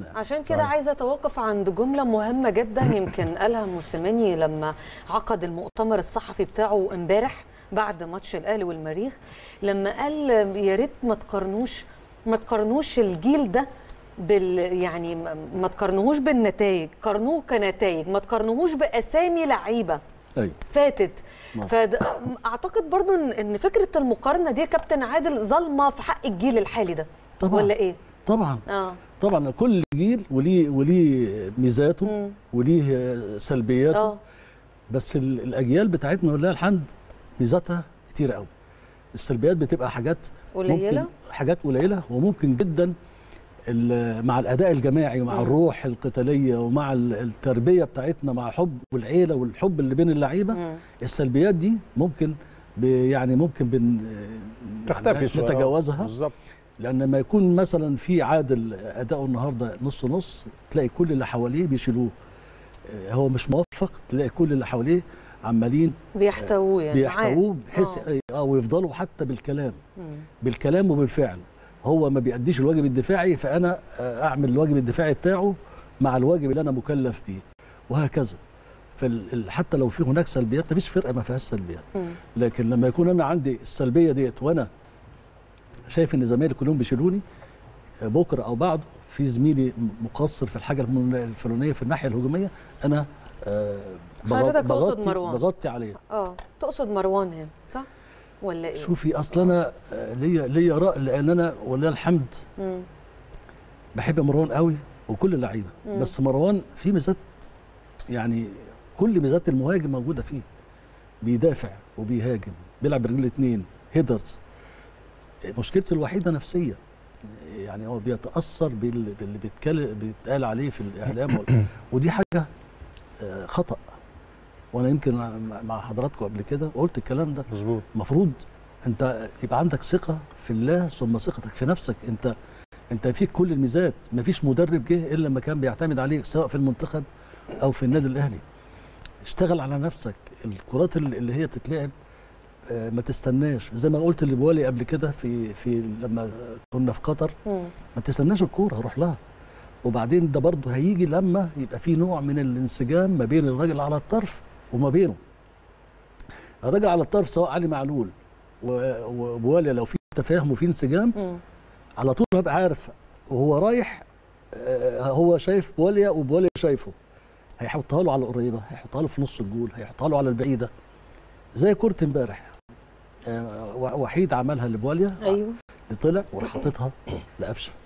عشان كده صحيح. عايزه اتوقف عند جمله مهمه جدا يمكن قالها موسيماني لما عقد المؤتمر الصحفي بتاعه امبارح بعد ماتش الاهلي والمريخ لما قال يا ريت ما تقارنوش ما تقارنوش الجيل ده بال يعني ما- ما تقارنوهوش بالنتائج قارنوه كنتائج ما تقارنوهوش باسامي لعيبه ايوه فاتت نعم. فاعتقد برضو ان إن فكره المقارنه دي يا كابتن عادل ظالمه في حق الجيل الحالي ده طبعا ولا ايه طبعا اه طبعا كل جيل وليه وليه ميزاته مم. وليه سلبياته اه بس ال- الاجيال بتاعتنا ولله الحمد ميزاتها كتير قوي السلبيات بتبقى حاجات قليله ممكن حاجات قليله وممكن جدا ال- مع الاداء الجماعي ومع مم. الروح القتاليه ومع ال- التربيه بتاعتنا مع حب والعيله والحب اللي بين اللعيبه مم. السلبيات دي ممكن ب- يعني ممكن بن تختفي شوية. نتجاوزها بالظبط لان لما يكون مثلا في عادل اداؤه النهارده نص نص تلاقي كل اللي حواليه بيشيلوه آه، هو مش موفق تلاقي كل اللي حواليه عمالين بيحتووه يعني بيحتووه بحيث آه. اه ويفضلوا حتى بالكلام مم. بالكلام وبالفعل هو ما بيأديش الواجب الدفاعي فانا آه، اعمل الواجب الدفاعي بتاعه مع الواجب اللي انا مكلف بيه وهكذا فال- حتى لو في هناك سلبيات مفيش فرقه ما فيهاش سلبيات مم. لكن لما يكون انا عندي السلبيه ديت وانا شايف ان زمايلي كلهم بيشيلوني بكره او بعده في زميلي مقصر في الحاجه الم- الفلانيه في الناحيه الهجوميه انا آه، بغ- حضرتك تقصد بغطي مروان. بغطي عليه اه تقصد مروان هنا صح ولا ايه شوفي اصل انا آه، ليا ليا راي لان انا ولله الحمد مم. بحب مروان قوي وكل اللعيبه مم. بس مروان في ميزات يعني كل ميزات المهاجم موجوده فيه بيدافع وبيهاجم بيلعب برجل الاثنين هيدرز مشكلته الوحيده نفسيه يعني هو بيتاثر بال- باللي بيتكلم بيتقال عليه في الاعلام وال- ودي حاجه آه، خطا وانا يمكن مع- مع حضراتكم قبل كده وقلت الكلام ده مظبوط المفروض انت يبقى عندك ثقه في الله ثم ثقتك في نفسك انت انت فيك كل الميزات مفيش مدرب جه الا لما كان بيعتمد عليك سواء في المنتخب او في النادي الاهلي اشتغل على نفسك الكرات اللي اللي هي بتتلعب آه، ما تستناش زي ما قلت لبوالي قبل كده في في لما كنا في قطر مم. ما تستناش الكوره روح لها وبعدين ده برضه هيجي لما يبقى في نوع من الانسجام ما بين الراجل على الطرف وما بينه الراجل على الطرف سواء علي معلول و- وبواليا لو في تفاهم وفي انسجام مم. على طول هبقى عارف وهو رايح آه، هو شايف بواليا وبواليا شايفه هيحطها له على القريبه هيحطها له في نص الجول هيحطها له على البعيده زي كره امبارح آه، وحيد عملها لبواليا ايوه اللي طلع وراح حاططها لقفشه